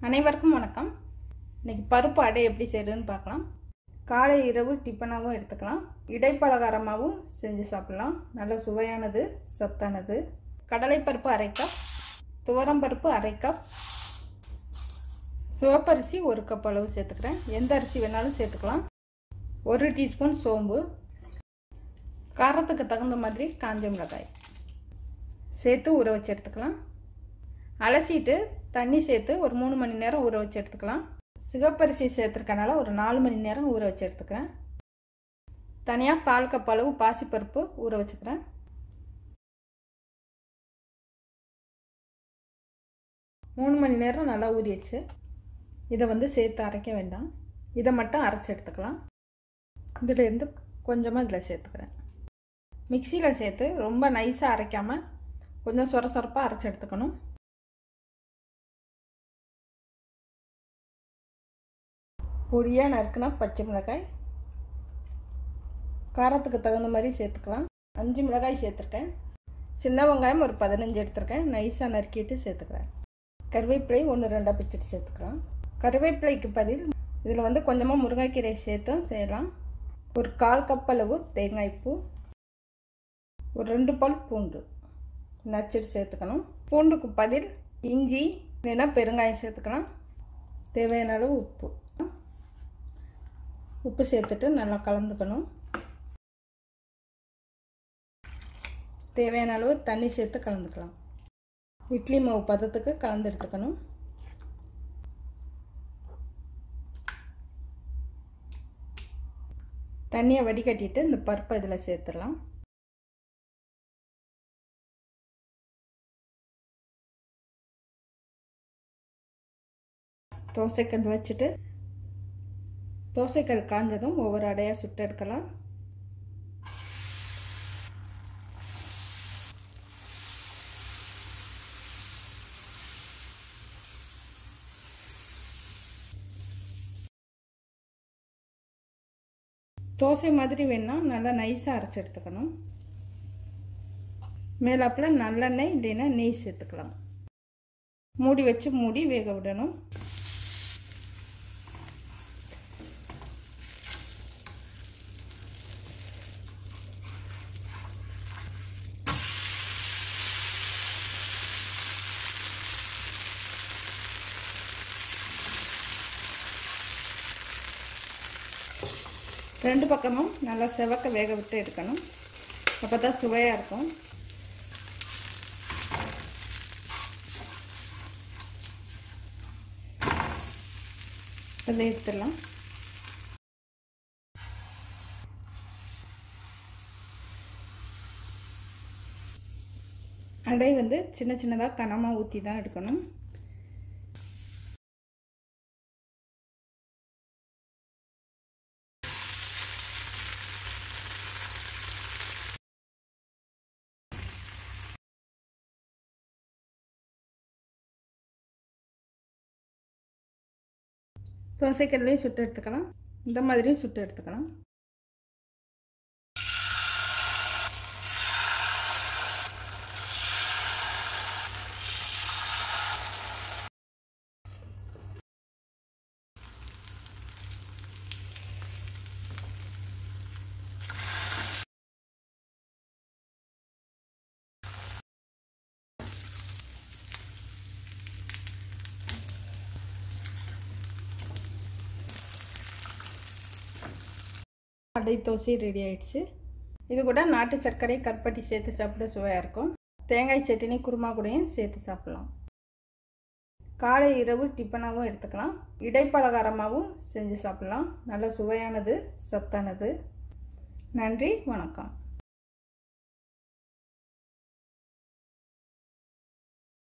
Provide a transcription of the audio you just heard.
அனைவருக்கும் வணக்கம் இன்னைக்கு பருப்பு அடை எப்படி செய்யறதுன்னு பார்க்கலாம் காலை இரவு டிஃபனாகவும் எடுத்துக்கலாம் இடைப்பலகாரமாகவும் செஞ்சு சாப்பிடலாம் நல்ல சுவையானது சத்தானது கடலைப்பருப்பு அரை கப் துவரம்பருப்பு அரை கப் சிவப்பரிசி ஒரு கப் அளவு சேர்த்துக்கிறேன் எந்த அரிசி வேணாலும் சேர்த்துக்கலாம் ஒரு டீஸ்பூன் சோம்பு காரத்துக்கு தகுந்த மாதிரி காஞ்ச மிளகாய் சேர்த்து ஊற வச்சு எடுத்துக்கலாம் அலசிட்டு தண்ணி சேர்த்து ஒரு மூணு மணி நேரம் ஊற வச்சு எடுத்துக்கலாம் சிகப்பரிசி சேர்த்துருக்கனால ஒரு நாலு மணி நேரம் ஊற வச்சு எடுத்துக்கிறேன் தனியாக கால் கப் அளவு பாசிப்பருப்பு ஊற வச்சுக்கிறேன் மூணு மணி நேரம் நல்லா ஊறிடுச்சு இதை வந்து சேர்த்து அரைக்க வேண்டாம் இதை மட்டும் அரைச்சி எடுத்துக்கலாம் இதிலேருந்து கொஞ்சமாக இதில் சேர்த்துக்கிறேன் மிக்சியில் சேர்த்து ரொம்ப நைஸாக அரைக்காமல் கொஞ்சம் சொர சொரப்பாக அரைச்சி எடுத்துக்கணும் பொடியாக நறுக்குனா பச்சை மிளகாய் காரத்துக்கு தகுந்த மாதிரி சேர்த்துக்கலாம் அஞ்சு மிளகாய் சேர்த்துருக்கேன் சின்ன வெங்காயம் ஒரு பதினஞ்சு எடுத்திருக்கேன் நைஸாக நறுக்கிட்டு சேர்த்துக்கிறேன் கருவேப்பிலை ஒன்று ரெண்டாக பிச்சுட்டு சேர்த்துக்கலாம் கருவேப்பிலைக்கு பதில் இதில் வந்து கொஞ்சமாக முருங்கைக்கீரை சேர்த்தும் செய்யலாம் ஒரு கால் கப் அளவு தேங்காய் பூ ஒரு ரெண்டு பல் பூண்டு நச்சுட்டு சேர்த்துக்கணும் பூண்டுக்கு பதில் இஞ்சி இல்லைன்னா பெருங்காயம் சேர்த்துக்கலாம் தேவையான அளவு உப்பு உப்பு சேர்த்துட்டு நல்லா கலந்துக்கணும் தேவையான அளவு தண்ணி சேர்த்து கலந்துக்கலாம் இட்லி மாவு பதத்துக்கு கலந்து எடுத்துக்கணும் தண்ணியை வடிகட்டிட்டு இந்த பருப்பை இதில் சேர்த்துடலாம் தோசைக்கல் வச்சுட்டு தோசைக்கல் காஞ்சதும் ஒவ்வொரு அடையாக சுட்டு எடுக்கலாம் தோசை மாதிரி வேணால் நல்லா நைஸாக அரைச்சி எடுத்துக்கணும் மேலாப்பில் நல்லெண்ணெய் இல்லைன்னா நெய் சேர்த்துக்கலாம் மூடி வச்சு மூடி வேக விடணும் ரெண்டு பக்கமும் நல்லா செவக்க வேக விட்டு எடுக்கணும் அப்போ தான் சுவையாக இருக்கும் அதை எடுத்துடலாம் அடை வந்து சின்ன சின்னதாக கனமாக ஊற்றி தான் எடுக்கணும் தோசைக்கல்லையும் சுட்டு எடுத்துக்கலாம் இந்த மாதிரியும் சுட்டு எடுத்துக்கலாம் அடை தோசை ரெடி ஆயிடுச்சு இது கூட நாட்டு சர்க்கரை கற்பட்டி சேர்த்து சாப்பிட சுவையாக இருக்கும் தேங்காய் சட்னி குருமா கூடயும் சேர்த்து சாப்பிட்லாம் காலை இரவு டிஃபனாகவும் எடுத்துக்கலாம் இடைப்பலகாரமாகவும் செஞ்சு சாப்பிட்லாம் நல்ல சுவையானது சத்தானது நன்றி வணக்கம்